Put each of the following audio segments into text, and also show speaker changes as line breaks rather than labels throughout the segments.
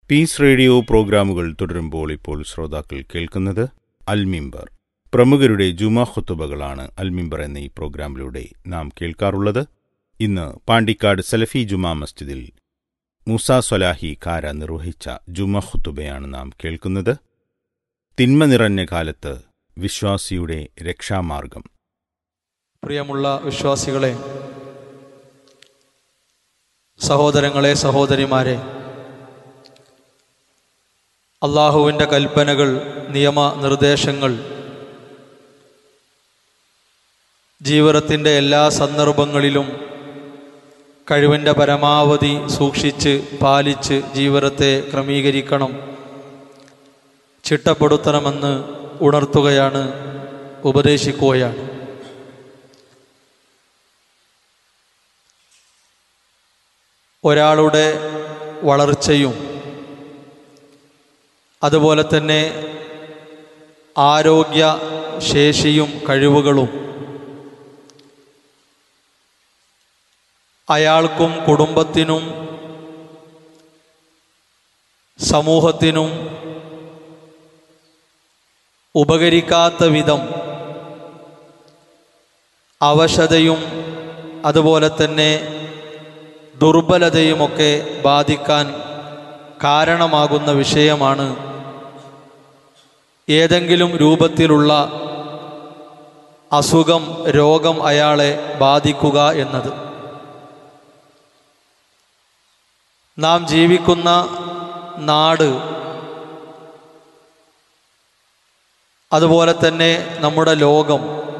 Piece radio പ്രോഗ്രാമുകൾ തുടരുമ്പോൾ ഇപ്പോൾ ശ്രോതാക്കൾ കേൾക്കുന്നത് അൽമിംബർ പ്രമുഖരുടെ ജുമാ ഖുത്തുബകളാണ് അൽമിംബർ എന്ന ഈ പ്രോഗ്രാമിലൂടെ നാം കേൾക്കാറുള്ളത് ഇന്ന് പാണ്ടിക്കാട് സലഫി ജുമാ മസ്ജിദിൽ മൂസ സ്വലാഹി കാര നിർവഹിച്ച ജുമാ ഖുത്തുബയാണ് നാം കേൾക്കുന്നത് തിന്മ നിറഞ്ഞ കാലത്ത് വിശ്വാസിയുടെ രക്ഷാമാർഗം
പ്രിയമുള്ള വിശ്വാസികളെ സഹോദരങ്ങളെ സഹോദരിമാരെ അള്ളാഹുവിൻ്റെ കൽപ്പനകൾ നിയമ നിർദ്ദേശങ്ങൾ ജീവിതത്തിൻ്റെ എല്ലാ സന്ദർഭങ്ങളിലും കഴിവിൻ്റെ പരമാവധി സൂക്ഷിച്ച് പാലിച്ച് ജീവിതത്തെ ക്രമീകരിക്കണം ചിട്ടപ്പെടുത്തണമെന്ന് ഉണർത്തുകയാണ് ഉപദേശിക്കുകയാണ് ഒരാളുടെ വളർച്ചയും അതുപോലെ തന്നെ ആരോഗ്യ ശേഷിയും കഴിവുകളും അയാൾക്കും കുടുംബത്തിനും സമൂഹത്തിനും ഉപകരിക്കാത്ത വിധം അവശതയും അതുപോലെ തന്നെ ദുർബലതയുമൊക്കെ ബാധിക്കാൻ കാരണമാകുന്ന വിഷയമാണ് ഏതെങ്കിലും രൂപത്തിലുള്ള അസുഖം രോഗം അയാളെ ബാധിക്കുക എന്നത് നാം ജീവിക്കുന്ന നാട് അതുപോലെ തന്നെ നമ്മുടെ ലോകം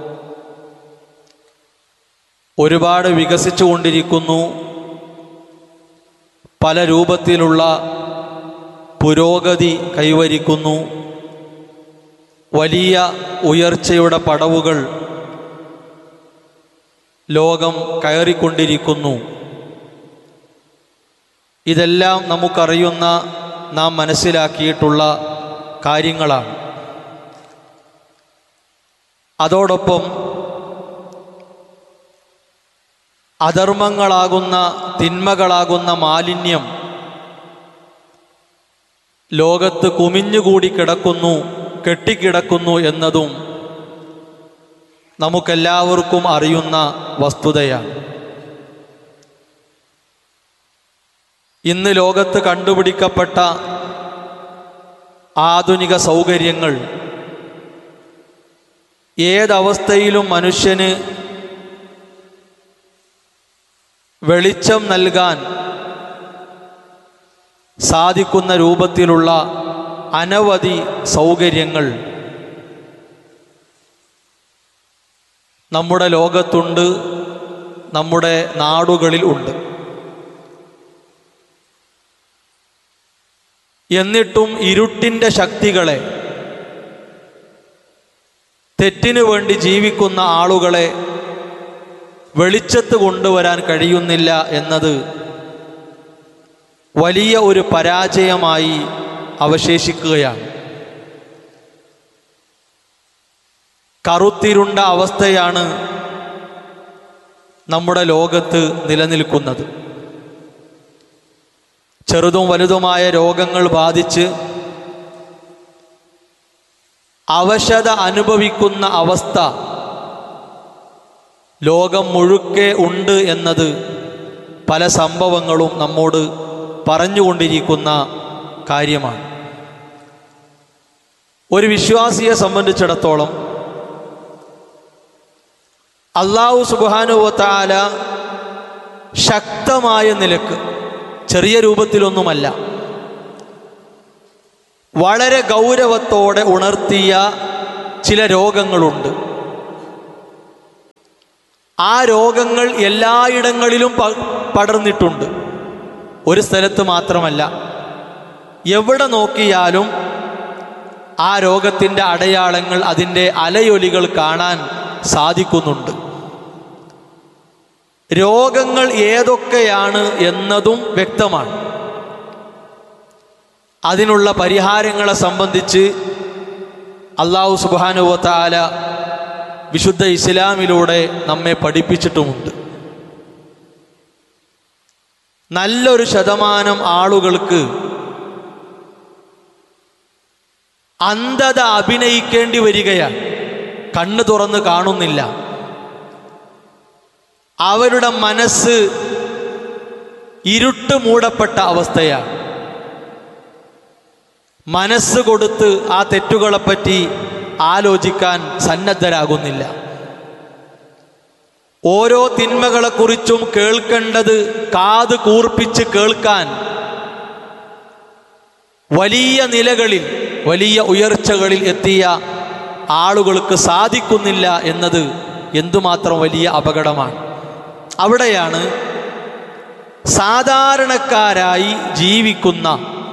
ഒരുപാട് വികസിച്ചു കൊണ്ടിരിക്കുന്നു പല രൂപത്തിലുള്ള പുരോഗതി കൈവരിക്കുന്നു വലിയ ഉയർച്ചയുടെ പടവുകൾ ലോകം കയറിക്കൊണ്ടിരിക്കുന്നു ഇതെല്ലാം നമുക്കറിയുന്ന നാം മനസ്സിലാക്കിയിട്ടുള്ള കാര്യങ്ങളാണ് അതോടൊപ്പം അധർമ്മങ്ങളാകുന്ന തിന്മകളാകുന്ന മാലിന്യം ലോകത്ത് കുമിഞ്ഞുകൂടി കിടക്കുന്നു കെട്ടിക്കിടക്കുന്നു എന്നതും നമുക്കെല്ലാവർക്കും അറിയുന്ന വസ്തുതയാണ് ഇന്ന് ലോകത്ത് കണ്ടുപിടിക്കപ്പെട്ട ആധുനിക സൗകര്യങ്ങൾ ഏതവസ്ഥയിലും മനുഷ്യന് വെളിച്ചം നൽകാൻ സാധിക്കുന്ന രൂപത്തിലുള്ള അനവധി സൗകര്യങ്ങൾ നമ്മുടെ ലോകത്തുണ്ട് നമ്മുടെ നാടുകളിൽ ഉണ്ട് എന്നിട്ടും ഇരുട്ടിൻ്റെ ശക്തികളെ തെറ്റിനു വേണ്ടി ജീവിക്കുന്ന ആളുകളെ വെളിച്ചത്ത് കൊണ്ടുവരാൻ കഴിയുന്നില്ല എന്നത് വലിയ ഒരു പരാജയമായി അവശേഷിക്കുകയാണ് കറുത്തിരുണ്ട അവസ്ഥയാണ് നമ്മുടെ ലോകത്ത് നിലനിൽക്കുന്നത് ചെറുതും വലുതുമായ രോഗങ്ങൾ ബാധിച്ച് അവശത അനുഭവിക്കുന്ന അവസ്ഥ ലോകം മുഴുക്കെ ഉണ്ട് എന്നത് പല സംഭവങ്ങളും നമ്മോട് പറഞ്ഞുകൊണ്ടിരിക്കുന്ന കാര്യമാണ് ഒരു വിശ്വാസിയെ സംബന്ധിച്ചിടത്തോളം അള്ളാഹു സുബാനുവത്താല ശക്തമായ നിലക്ക് ചെറിയ രൂപത്തിലൊന്നുമല്ല വളരെ ഗൗരവത്തോടെ ഉണർത്തിയ ചില രോഗങ്ങളുണ്ട് ആ രോഗങ്ങൾ എല്ലായിടങ്ങളിലും പടർന്നിട്ടുണ്ട് ഒരു സ്ഥലത്ത് മാത്രമല്ല എവിടെ നോക്കിയാലും ആ രോഗത്തിൻ്റെ അടയാളങ്ങൾ അതിൻ്റെ അലയൊലികൾ കാണാൻ സാധിക്കുന്നുണ്ട് രോഗങ്ങൾ ഏതൊക്കെയാണ് എന്നതും വ്യക്തമാണ് അതിനുള്ള പരിഹാരങ്ങളെ സംബന്ധിച്ച് അള്ളാഹു സുബാനുവത്താല വിശുദ്ധ ഇസ്ലാമിലൂടെ നമ്മെ പഠിപ്പിച്ചിട്ടുമുണ്ട് നല്ലൊരു ശതമാനം ആളുകൾക്ക് അന്ധത അഭിനയിക്കേണ്ടി വരികയാണ് കണ്ണ് തുറന്ന് കാണുന്നില്ല അവരുടെ മനസ്സ് ഇരുട്ട് മൂടപ്പെട്ട അവസ്ഥയാണ് മനസ്സ് കൊടുത്ത് ആ തെറ്റുകളെപ്പറ്റി ആലോചിക്കാൻ സന്നദ്ധരാകുന്നില്ല ഓരോ തിന്മകളെക്കുറിച്ചും കേൾക്കേണ്ടത് കാത് കൂർപ്പിച്ച് കേൾക്കാൻ വലിയ നിലകളിൽ വലിയ ഉയർച്ചകളിൽ എത്തിയ ആളുകൾക്ക് സാധിക്കുന്നില്ല എന്നത് എന്തുമാത്രം വലിയ അപകടമാണ് അവിടെയാണ് സാധാരണക്കാരായി ജീവിക്കുന്ന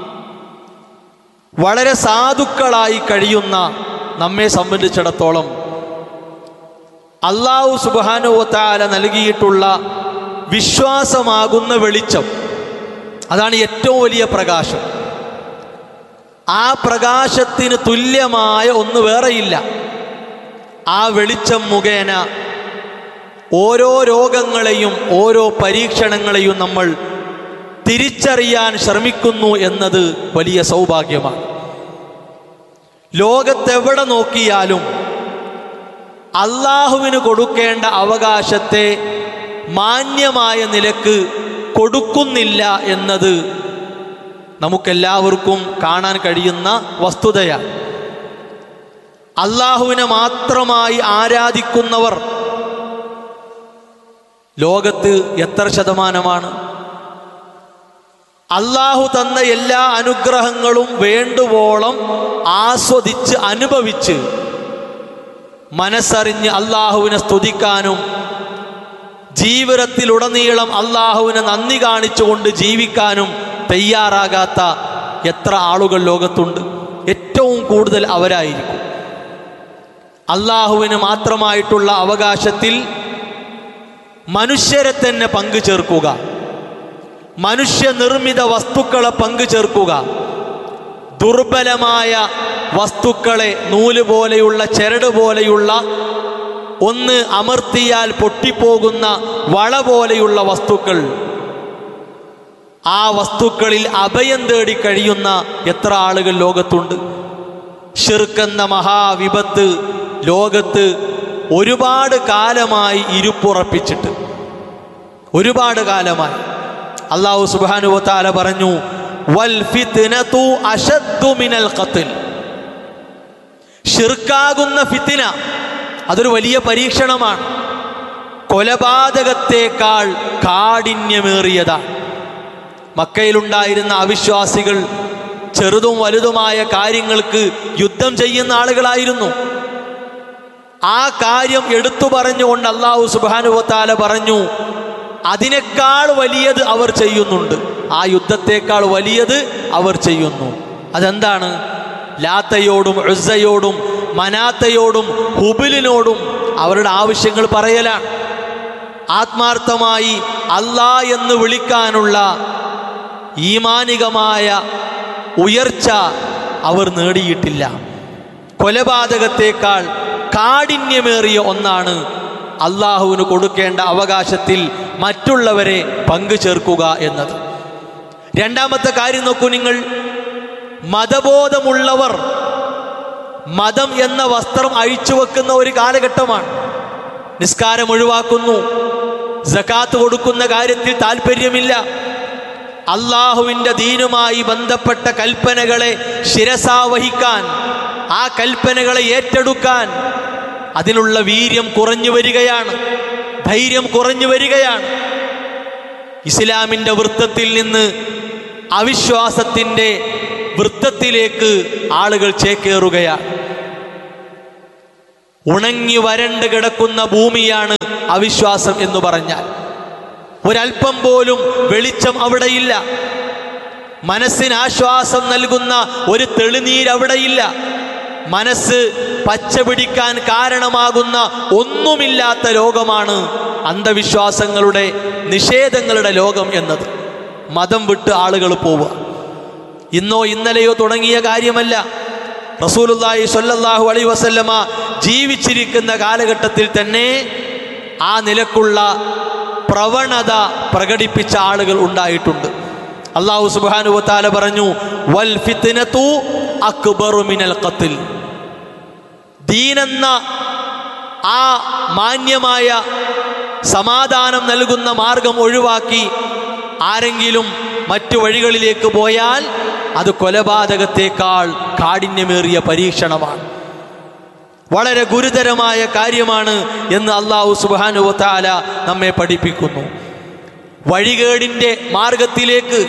വളരെ സാധുക്കളായി കഴിയുന്ന നമ്മെ സംബന്ധിച്ചിടത്തോളം അള്ളാഹു സുബാനുവത്താല നൽകിയിട്ടുള്ള വിശ്വാസമാകുന്ന വെളിച്ചം അതാണ് ഏറ്റവും വലിയ പ്രകാശം ആ പ്രകാശത്തിന് തുല്യമായ ഒന്ന് വേറെയില്ല ആ വെളിച്ചം മുഖേന ഓരോ രോഗങ്ങളെയും ഓരോ പരീക്ഷണങ്ങളെയും നമ്മൾ തിരിച്ചറിയാൻ ശ്രമിക്കുന്നു എന്നത് വലിയ സൗഭാഗ്യമാണ് ലോകത്തെവിടെ നോക്കിയാലും അള്ളാഹുവിന് കൊടുക്കേണ്ട അവകാശത്തെ മാന്യമായ നിലക്ക് കൊടുക്കുന്നില്ല എന്നത് നമുക്കെല്ലാവർക്കും കാണാൻ കഴിയുന്ന വസ്തുതയാണ് അള്ളാഹുവിനെ മാത്രമായി ആരാധിക്കുന്നവർ ലോകത്ത് എത്ര ശതമാനമാണ് അള്ളാഹു തന്ന എല്ലാ അനുഗ്രഹങ്ങളും വേണ്ടുവോളം ആസ്വദിച്ച് അനുഭവിച്ച് മനസ്സറിഞ്ഞ് അള്ളാഹുവിനെ സ്തുതിക്കാനും ജീവിതത്തിലുടനീളം അള്ളാഹുവിനെ നന്ദി കാണിച്ചുകൊണ്ട് ജീവിക്കാനും തയ്യാറാകാത്ത എത്ര ആളുകൾ ലോകത്തുണ്ട് ഏറ്റവും കൂടുതൽ അവരായിരിക്കും അള്ളാഹുവിന് മാത്രമായിട്ടുള്ള അവകാശത്തിൽ മനുഷ്യരെ തന്നെ പങ്കു ചേർക്കുക മനുഷ്യനിർമ്മിത വസ്തുക്കളെ പങ്കു ചേർക്കുക ദുർബലമായ വസ്തുക്കളെ നൂല് പോലെയുള്ള ചരട് പോലെയുള്ള ഒന്ന് അമർത്തിയാൽ പൊട്ടിപ്പോകുന്ന വള പോലെയുള്ള വസ്തുക്കൾ ആ വസ്തുക്കളിൽ അഭയം തേടി കഴിയുന്ന എത്ര ആളുകൾ ലോകത്തുണ്ട് ഷിർക്കെന്ന മഹാവിപത്ത് ലോകത്ത് ഒരുപാട് കാലമായി ഇരുപ്പുറപ്പിച്ചിട്ട് ഒരുപാട് കാലമായി അള്ളാഹു സുബാനുവത്താല പറഞ്ഞു വൽ ഫിത്നതു അശദ്ദു മിനൽ ഖത്ൽ ഷിർക്കാകുന്ന ഫിത്തിന അതൊരു വലിയ പരീക്ഷണമാണ് കൊലപാതകത്തേക്കാൾ കാഠിന്യമേറിയതാണ് മക്കയിലുണ്ടായിരുന്ന അവിശ്വാസികൾ ചെറുതും വലുതുമായ കാര്യങ്ങൾക്ക് യുദ്ധം ചെയ്യുന്ന ആളുകളായിരുന്നു ആ കാര്യം എടുത്തു പറഞ്ഞുകൊണ്ട് അള്ളാഹു സുബാനുവത്താല പറഞ്ഞു അതിനേക്കാൾ വലിയത് അവർ ചെയ്യുന്നുണ്ട് ആ യുദ്ധത്തേക്കാൾ വലിയത് അവർ ചെയ്യുന്നു അതെന്താണ് ലാത്തയോടും ഉസയോടും മനാത്തയോടും ഹുബിലിനോടും അവരുടെ ആവശ്യങ്ങൾ പറയലാണ് ആത്മാർത്ഥമായി അല്ലാ എന്ന് വിളിക്കാനുള്ള ഈമാനികമായ ഉയർച്ച അവർ നേടിയിട്ടില്ല കൊലപാതകത്തേക്കാൾ കാഠിന്യമേറിയ ഒന്നാണ് അള്ളാഹുവിന് കൊടുക്കേണ്ട അവകാശത്തിൽ മറ്റുള്ളവരെ പങ്കു ചേർക്കുക എന്നത് രണ്ടാമത്തെ കാര്യം നോക്കൂ നിങ്ങൾ മതബോധമുള്ളവർ മതം എന്ന വസ്ത്രം അഴിച്ചു വെക്കുന്ന ഒരു കാലഘട്ടമാണ് നിസ്കാരം ഒഴിവാക്കുന്നു ജക്കാത്ത് കൊടുക്കുന്ന കാര്യത്തിൽ താല്പര്യമില്ല അള്ളാഹുവിൻ്റെ ദീനുമായി ബന്ധപ്പെട്ട കൽപ്പനകളെ ശിരസാവഹിക്കാൻ ആ കൽപ്പനകളെ ഏറ്റെടുക്കാൻ അതിനുള്ള വീര്യം കുറഞ്ഞു വരികയാണ് ധൈര്യം കുറഞ്ഞു വരികയാണ് ഇസ്ലാമിൻ്റെ വൃത്തത്തിൽ നിന്ന് അവിശ്വാസത്തിൻ്റെ വൃത്തത്തിലേക്ക് ആളുകൾ ചേക്കേറുകയാണ് ഉണങ്ങി വരണ്ട് കിടക്കുന്ന ഭൂമിയാണ് അവിശ്വാസം എന്ന് പറഞ്ഞാൽ ഒരല്പം പോലും വെളിച്ചം അവിടെയില്ല മനസ്സിന് ആശ്വാസം നൽകുന്ന ഒരു തെളിനീര് അവിടെയില്ല മനസ്സ് പച്ച പിടിക്കാൻ കാരണമാകുന്ന ഒന്നുമില്ലാത്ത ലോകമാണ് അന്ധവിശ്വാസങ്ങളുടെ നിഷേധങ്ങളുടെ ലോകം എന്നത് മതം വിട്ട് ആളുകൾ പോവുക ഇന്നോ ഇന്നലെയോ തുടങ്ങിയ കാര്യമല്ല റസൂലുല്ലാഹി സ്വല്ലല്ലാഹു അലൈഹി വസല്ലമ ജീവിച്ചിരിക്കുന്ന കാലഘട്ടത്തിൽ തന്നെ ആ നിലക്കുള്ള പ്രവണത പ്രകടിപ്പിച്ച ആളുകൾ ഉണ്ടായിട്ടുണ്ട് അള്ളാഹു സുബ്ഹാനഹു വതആല പറഞ്ഞു വൽ ഫിത്നതു അക്ബറു മിനൽ ഖത്ൽ ദീനെന്ന ആ മാന്യമായ സമാധാനം നൽകുന്ന മാർഗം ഒഴിവാക്കി ആരെങ്കിലും മറ്റു വഴികളിലേക്ക് പോയാൽ അത് കൊലപാതകത്തേക്കാൾ കാഠിന്യമേറിയ പരീക്ഷണമാണ് വളരെ ഗുരുതരമായ കാര്യമാണ് എന്ന് അള്ളാഹു സുബാനുവത്താല നമ്മെ പഠിപ്പിക്കുന്നു വഴികേടിൻ്റെ മാർഗത്തിലേക്ക്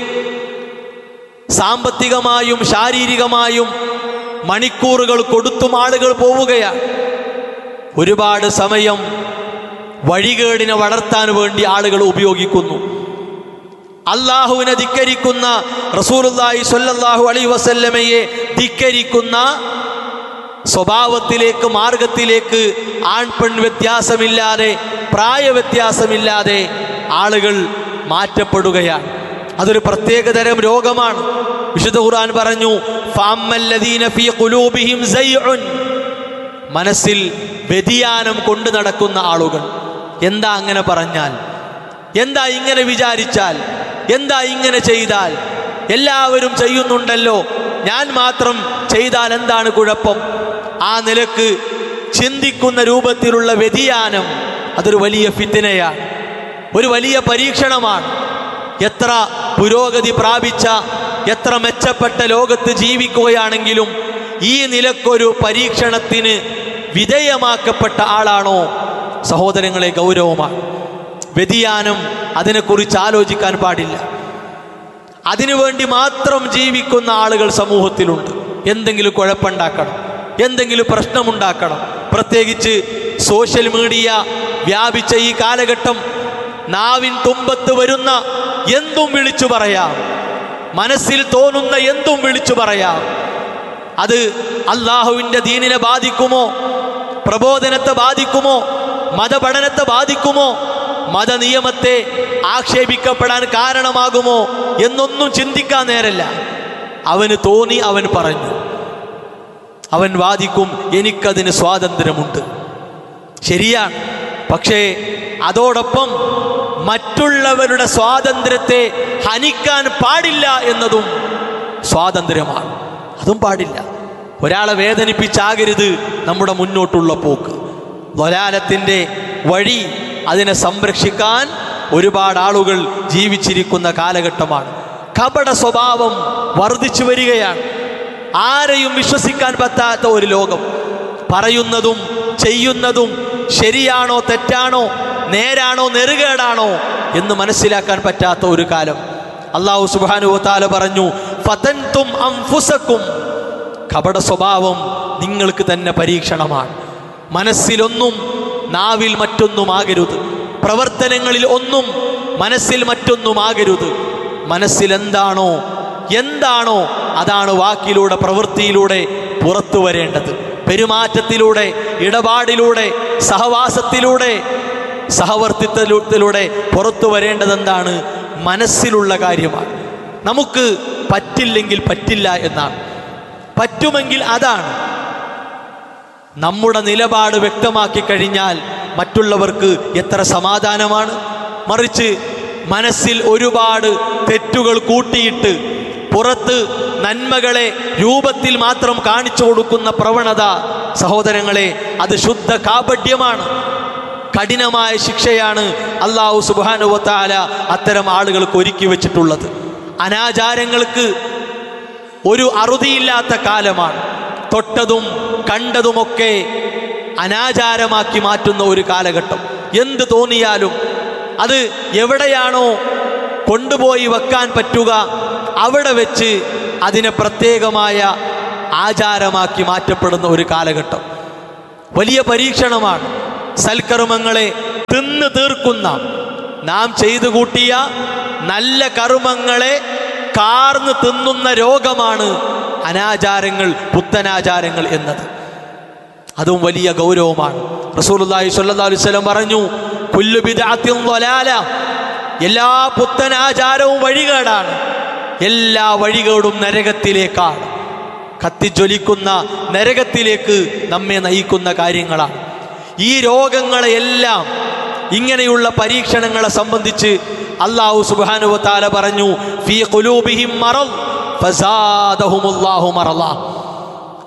സാമ്പത്തികമായും ശാരീരികമായും മണിക്കൂറുകൾ കൊടുത്തും ആളുകൾ പോവുകയാണ് ഒരുപാട് സമയം വഴികേടിനെ വളർത്താൻ വേണ്ടി ആളുകൾ ഉപയോഗിക്കുന്നു അള്ളാഹുവിനെ ധിക്കരിക്കുന്ന റസൂലുല്ലാഹി സ്വല്ലല്ലാഹു അലൈഹി വസല്ലമയെ ധിക്കരിക്കുന്ന സ്വഭാവത്തിലേക്ക് മാർഗത്തിലേക്ക് ആൺ പെൺ വ്യത്യാസമില്ലാതെ പ്രായ വ്യത്യാസമില്ലാതെ ആളുകൾ മാറ്റപ്പെടുകയാണ് അതൊരു പ്രത്യേകതരം രോഗമാണ് വിശുദ്ധ ഖുർആൻ പറഞ്ഞു ഫഅമ്മല്ലദീന ഫീ ഖുലൂബിഹിം സൈഉൻ മനസ്സിൽ വ്യതിയാനം കൊണ്ടു നടക്കുന്ന ആളുകൾ എന്താ അങ്ങനെ പറഞ്ഞാൽ എന്താ ഇങ്ങനെ വിചാരിച്ചാൽ എന്താ ഇങ്ങനെ ചെയ്താൽ എല്ലാവരും ചെയ്യുന്നുണ്ടല്ലോ ഞാൻ മാത്രം ചെയ്താൽ എന്താണ് കുഴപ്പം ആ നിലക്ക് ചിന്തിക്കുന്ന രൂപത്തിലുള്ള വ്യതിയാനം അതൊരു വലിയ ഫിത്തിനയാണ് ഒരു വലിയ പരീക്ഷണമാണ് എത്ര പുരോഗതി പ്രാപിച്ച എത്ര മെച്ചപ്പെട്ട ലോകത്ത് ജീവിക്കുകയാണെങ്കിലും ഈ നിലക്കൊരു പരീക്ഷണത്തിന് വിധേയമാക്കപ്പെട്ട ആളാണോ സഹോദരങ്ങളെ ഗൗരവമാണ് വ്യതിയാനം അതിനെക്കുറിച്ച് ആലോചിക്കാൻ പാടില്ല അതിനുവേണ്ടി മാത്രം ജീവിക്കുന്ന ആളുകൾ സമൂഹത്തിലുണ്ട് എന്തെങ്കിലും കുഴപ്പമുണ്ടാക്കണം എന്തെങ്കിലും പ്രശ്നമുണ്ടാക്കണം പ്രത്യേകിച്ച് സോഷ്യൽ മീഡിയ വ്യാപിച്ച ഈ കാലഘട്ടം നാവിൻ തുമ്പത്ത് വരുന്ന എന്തും വിളിച്ചു പറയാം മനസ്സിൽ തോന്നുന്ന എന്തും വിളിച്ചു പറയാം അത് അള്ളാഹുവിൻ്റെ ദീനിനെ ബാധിക്കുമോ പ്രബോധനത്തെ ബാധിക്കുമോ മതപഠനത്തെ ബാധിക്കുമോ മതനിയമത്തെ ആക്ഷേപിക്കപ്പെടാൻ കാരണമാകുമോ എന്നൊന്നും ചിന്തിക്കാൻ നേരല്ല അവന് തോന്നി അവൻ പറഞ്ഞു അവൻ വാദിക്കും എനിക്കതിന് സ്വാതന്ത്ര്യമുണ്ട് ശരിയാണ് പക്ഷേ അതോടൊപ്പം മറ്റുള്ളവരുടെ സ്വാതന്ത്ര്യത്തെ ഹനിക്കാൻ പാടില്ല എന്നതും സ്വാതന്ത്ര്യമാണ് അതും പാടില്ല ഒരാളെ വേദനിപ്പിച്ചാകരുത് നമ്മുടെ മുന്നോട്ടുള്ള പോക്ക് തൊലാലത്തിൻ്റെ വഴി അതിനെ സംരക്ഷിക്കാൻ ഒരുപാട് ആളുകൾ ജീവിച്ചിരിക്കുന്ന കാലഘട്ടമാണ് കപട സ്വഭാവം വർദ്ധിച്ചു വരികയാണ് ആരെയും വിശ്വസിക്കാൻ പറ്റാത്ത ഒരു ലോകം പറയുന്നതും ചെയ്യുന്നതും ശരിയാണോ തെറ്റാണോ നേരാണോ നെറുകേടാണോ എന്ന് മനസ്സിലാക്കാൻ പറ്റാത്ത ഒരു കാലം അള്ളാഹു സുബാനു താല പറഞ്ഞു ഫതൻതും അംഫുസക്കും കപട സ്വഭാവം നിങ്ങൾക്ക് തന്നെ പരീക്ഷണമാണ് മനസ്സിലൊന്നും നാവിൽ മറ്റൊന്നുമാകരുത് പ്രവർത്തനങ്ങളിൽ ഒന്നും മനസ്സിൽ മറ്റൊന്നുമാകരുത് മനസ്സിൽ എന്താണോ എന്താണോ അതാണ് വാക്കിലൂടെ പ്രവൃത്തിയിലൂടെ പുറത്തു വരേണ്ടത് പെരുമാറ്റത്തിലൂടെ ഇടപാടിലൂടെ സഹവാസത്തിലൂടെ സഹവർത്തിത്വത്തിലൂടെ പുറത്തു വരേണ്ടത് എന്താണ് മനസ്സിലുള്ള കാര്യമാണ് നമുക്ക് പറ്റില്ലെങ്കിൽ പറ്റില്ല എന്നാണ് പറ്റുമെങ്കിൽ അതാണ് നമ്മുടെ നിലപാട് വ്യക്തമാക്കി കഴിഞ്ഞാൽ മറ്റുള്ളവർക്ക് എത്ര സമാധാനമാണ് മറിച്ച് മനസ്സിൽ ഒരുപാട് തെറ്റുകൾ കൂട്ടിയിട്ട് പുറത്ത് നന്മകളെ രൂപത്തിൽ മാത്രം കാണിച്ചു കൊടുക്കുന്ന പ്രവണത സഹോദരങ്ങളെ അത് ശുദ്ധ കാപട്യമാണ് കഠിനമായ ശിക്ഷയാണ് അള്ളാഹു സുബാനുവത്താല അത്തരം ആളുകൾക്ക് ഒരുക്കി വെച്ചിട്ടുള്ളത് അനാചാരങ്ങൾക്ക് ഒരു അറുതിയില്ലാത്ത കാലമാണ് തൊട്ടതും കണ്ടതുമൊക്കെ അനാചാരമാക്കി മാറ്റുന്ന ഒരു കാലഘട്ടം എന്ത് തോന്നിയാലും അത് എവിടെയാണോ കൊണ്ടുപോയി വെക്കാൻ പറ്റുക അവിടെ വെച്ച് അതിനെ പ്രത്യേകമായ ആചാരമാക്കി മാറ്റപ്പെടുന്ന ഒരു കാലഘട്ടം വലിയ പരീക്ഷണമാണ് സൽക്കർമ്മങ്ങളെ തിന്നു തീർക്കുന്ന നാം ചെയ്തു കൂട്ടിയ നല്ല കർമ്മങ്ങളെ കാർന്ന് തിന്നുന്ന രോഗമാണ് അനാചാരങ്ങൾ പുത്തനാചാരങ്ങൾ എന്നത് അതും വലിയ ഗൗരവമാണ് റസൂലുള്ളാഹി സ്വല്ലല്ലാഹു അലൈഹി വസല്ലം പറഞ്ഞു കുല്ലു ബിദ്അത്തിൻ ളലാല എല്ലാ പുത്തനാചാരവും വഴികേടാണ് എല്ലാ വഴികേടും നരകത്തിലേക്കാണ് കത്തിജ്വലിക്കുന്ന നരകത്തിലേക്ക് നമ്മെ നയിക്കുന്ന കാര്യങ്ങളാണ് ഈ രോഗങ്ങളെയെല്ലാം ഇങ്ങനെയുള്ള പരീക്ഷണങ്ങളെ സംബന്ധിച്ച് അള്ളാഹു സുബാനുവത്താല പറഞ്ഞു ഫീ ഖുലൂബിഹിം മറദ് ഫസാദഹുമുല്ലാഹു മറള